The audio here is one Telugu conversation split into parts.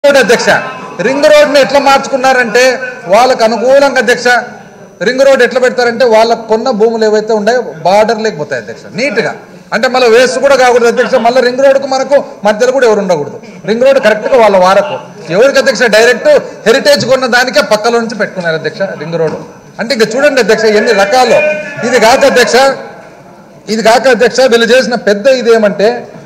రోడ్ అధ్యక్ష రింగ్ రోడ్ని ఎట్లా మార్చుకున్నారంటే వాళ్ళకు అనుకూలంగా అధ్యక్ష రింగ్ రోడ్ ఎట్లా పెడతారంటే వాళ్ళకు కొన్న భూములు ఏవైతే ఉన్నాయో బార్డర్ లేకపోతాయి అధ్యక్ష నీట్గా అంటే మళ్ళీ వేస్ట్ కూడా కాకూడదు అధ్యక్ష మళ్ళీ రింగ్ రోడ్కు మనకు మధ్యలో కూడా ఎవరు ఉండకూడదు రింగ్ రోడ్ కరెక్ట్గా వాళ్ళ వారకు ఎవరికి అధ్యక్ష డైరెక్ట్ హెరిటేజ్ కొన్న దానికే పక్కలో నుంచి పెట్టుకున్నారు అధ్యక్ష రింగ్ రోడ్ అంటే ఇంకా చూడండి అధ్యక్ష ఎన్ని రకాలు ఇది కాక అధ్యక్ష ఇది కాక అధ్యక్ష వీళ్ళు చేసిన పెద్ద ఇది ఏమంటే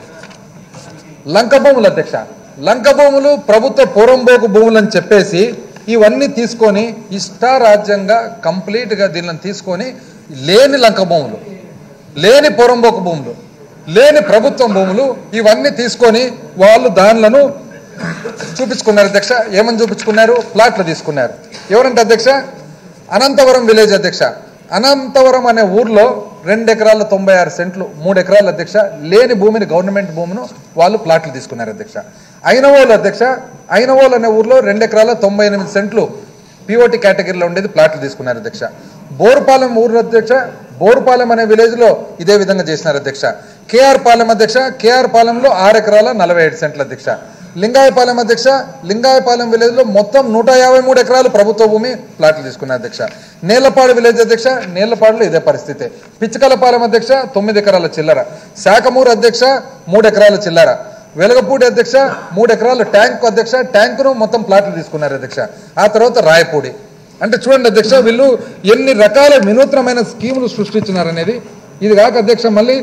లంక భూములు అధ్యక్ష లంక భూములు ప్రభుత్వ పూర్వంబోకు భూములు అని చెప్పేసి ఇవన్నీ తీసుకొని ఇష్టారాజ్యంగా కంప్లీట్గా దీనిని తీసుకొని లేని లంక భూములు లేని పూర్వంబోకు భూములు లేని ప్రభుత్వం భూములు ఇవన్నీ తీసుకొని వాళ్ళు దానిలను చూపించుకున్నారు అధ్యక్ష ఏమని చూపించుకున్నారు ప్లాట్లు తీసుకున్నారు ఎవరంటే అధ్యక్ష అనంతవరం విలేజ్ అధ్యక్ష అనంతవరం అనే ఊర్లో రెండు ఎకరాల తొంభై ఆరు సెంట్లు మూడు ఎకరాల అధ్యక్ష లేని భూమిని గవర్నమెంట్ భూమిను వాళ్ళు ప్లాట్లు తీసుకున్నారు అధ్యక్ష అయినవోలు అధ్యక్ష అయినవోలు అనే ఊర్లో రెండు ఎకరాల తొంభై ఎనిమిది సెంట్లు పిఓటి కేటగిరీలో ఉండేది ప్లాట్లు తీసుకున్నారు అధ్యక్ష బోరుపాలెం ఊరు అధ్యక్ష బోరుపాలెం అనే విలేజ్ లో ఇదే విధంగా చేసినారు అధ్యక్ష కేఆర్ పాలెం అధ్యక్ష కేఆర్ పాలెంలో ఆరు ఎకరాల నలభై ఏడు సెంట్ల అధ్యక్ష లింగాయపాలెం అధ్యక్ష లింగాయపాలెం విలేజ్ లో మొత్తం నూట యాభై మూడు ఎకరాలు ప్రభుత్వ భూమి ప్లాట్లు తీసుకున్నారు అధ్యక్ష నేలపాడు విలేజ్ అధ్యక్ష నేలపాడులో ఇదే పరిస్థితి పిచ్చకలపాలెం అధ్యక్ష తొమ్మిది ఎకరాల చిల్లర శాఖమూరు అధ్యక్ష మూడు ఎకరాల చిల్లర వెలగపూడి అధ్యక్ష మూడు ఎకరాలు ట్యాంక్ అధ్యక్ష ట్యాంకును మొత్తం ప్లాట్లు తీసుకున్నారు అధ్యక్ష ఆ తర్వాత రాయపూడి అంటే చూడండి అధ్యక్ష వీళ్ళు ఎన్ని రకాల వినూత్నమైన స్కీములు సృష్టించినారనేది ఇది కాక అధ్యక్ష మళ్ళీ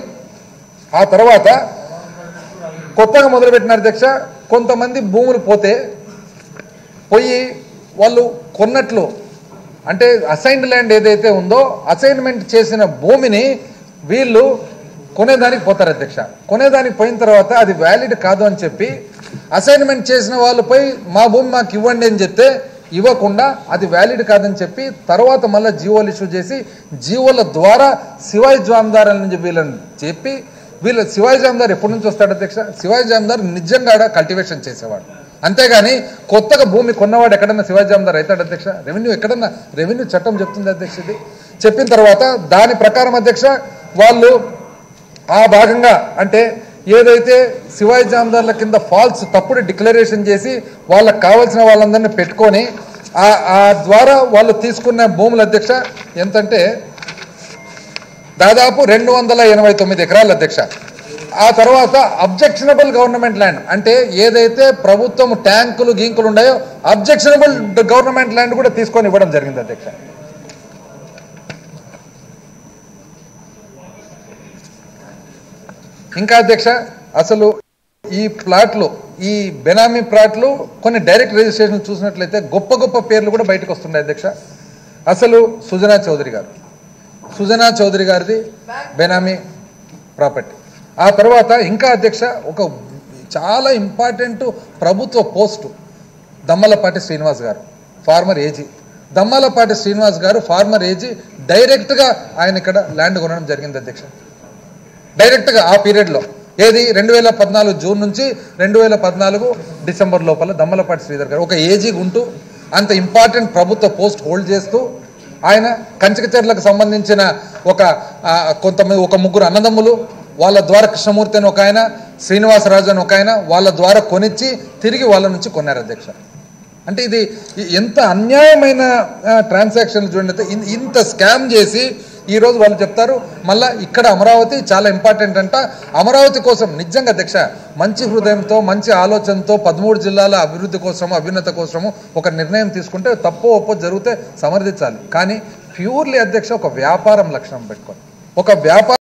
ఆ తర్వాత కొత్తగా మొదలుపెట్టిన అధ్యక్ష కొంతమంది భూములు పోతే పోయి వాళ్ళు కొన్నట్లు అంటే అసైన్డ్ ల్యాండ్ ఏదైతే ఉందో అసైన్మెంట్ చేసిన భూమిని వీళ్ళు కొనేదానికి పోతారు అధ్యక్ష కొనేదానికి పోయిన తర్వాత అది వ్యాలిడ్ కాదు అని చెప్పి అసైన్మెంట్ చేసిన వాళ్ళు పోయి మా భూమి మాకు ఇవ్వండి అని చెప్తే ఇవ్వకుండా అది వ్యాలిడ్ కాదని చెప్పి తర్వాత మళ్ళీ జీవోలు ఇష్యూ చేసి జీవోల ద్వారా శివాయి జామదారుల నుంచి వీళ్ళని చెప్పి వీళ్ళ శివాయి జామదార్ ఎప్పటి నుంచి వస్తాడు అధ్యక్ష శివాయి జామదార్ నిజంగా కల్టివేషన్ చేసేవాడు అంతేగాని కొత్తగా భూమి కొన్నవాడు ఎక్కడన్నా శివాజీ జామదార్ అవుతాడు అధ్యక్ష రెవెన్యూ ఎక్కడన్నా రెవెన్యూ చట్టం చెప్తుంది అధ్యక్ష ఇది చెప్పిన తర్వాత దాని ప్రకారం అధ్యక్ష వాళ్ళు ఆ భాగంగా అంటే ఏదైతే శివాజీ జామదార్ల కింద ఫాల్స్ తప్పుడు డిక్లరేషన్ చేసి వాళ్ళకి కావాల్సిన వాళ్ళందరినీ పెట్టుకొని ఆ ఆ ద్వారా వాళ్ళు తీసుకున్న భూముల అధ్యక్ష ఎంతంటే దాదాపు రెండు వందల ఎనభై తొమ్మిది ఎకరాల అధ్యక్ష ఆ తర్వాత అబ్జెక్షనబుల్ గవర్నమెంట్ ల్యాండ్ అంటే ఏదైతే ప్రభుత్వం ట్యాంకులు గీంకులు ఉన్నాయో అబ్జెక్షనబుల్ గవర్నమెంట్ ల్యాండ్ కూడా తీసుకొని ఇవ్వడం జరిగింది అధ్యక్ష ఇంకా అధ్యక్ష అసలు ఈ ప్లాట్లు ఈ బెనామీ ప్లాట్లు కొన్ని డైరెక్ట్ రిజిస్ట్రేషన్ చూసినట్లయితే గొప్ప గొప్ప పేర్లు కూడా బయటకు వస్తున్నాయి అధ్యక్ష అసలు సుజనా చౌదరి గారు సుజనా చౌదరి గారిది బెనామీ ప్రాపర్టీ ఆ తర్వాత ఇంకా అధ్యక్ష ఒక చాలా ఇంపార్టెంట్ ప్రభుత్వ పోస్టు దమ్మలపాటి శ్రీనివాస్ గారు ఫార్మర్ ఏజీ దమ్మలపాటి శ్రీనివాస్ గారు ఫార్మర్ ఏజీ డైరెక్ట్గా ఆయన ఇక్కడ ల్యాండ్ కొనడం జరిగింది అధ్యక్ష డైరెక్ట్గా ఆ పీరియడ్లో ఏది రెండు వేల పద్నాలుగు జూన్ నుంచి రెండు వేల పద్నాలుగు డిసెంబర్ లోపల దమ్మలపాటి శ్రీధర్ గారు ఒక ఏజీ ఉంటూ అంత ఇంపార్టెంట్ ప్రభుత్వ పోస్ట్ హోల్డ్ చేస్తూ ఆయన కంచకచర్లకు సంబంధించిన ఒక ఆ, కొంతమంది ఒక ముగ్గురు అన్నదమ్ములు వాళ్ళ ద్వారా కృష్ణమూర్తి అని ఒక ఆయన శ్రీనివాసరాజు అని ఒక ఆయన వాళ్ళ ద్వారా కొనిచ్చి తిరిగి వాళ్ళ నుంచి కొన్నారు అధ్యక్ష అంటే ఇది ఇ- ఎంత అన్యాయమైన ట్రాన్సాక్షన్ చూడండి ఇన్- ఇంత స్కామ్ చేసి ఈ రోజు వాళ్ళు చెప్తారు మళ్ళా ఇక్కడ అమరావతి చాలా ఇంపార్టెంట్ అంట అమరావతి కోసం నిజంగా అధ్యక్ష మంచి హృదయంతో మంచి ఆలోచనతో పదమూడు జిల్లాల అభివృద్ధి కోసము అభ్యున్నత కోసము ఒక నిర్ణయం తీసుకుంటే తప్పో ఒప్పో జరిగితే సమర్థించాలి కానీ ప్యూర్లీ అధ్యక్ష ఒక వ్యాపారం లక్షణం పెట్టుకోండి ఒక వ్యాపారం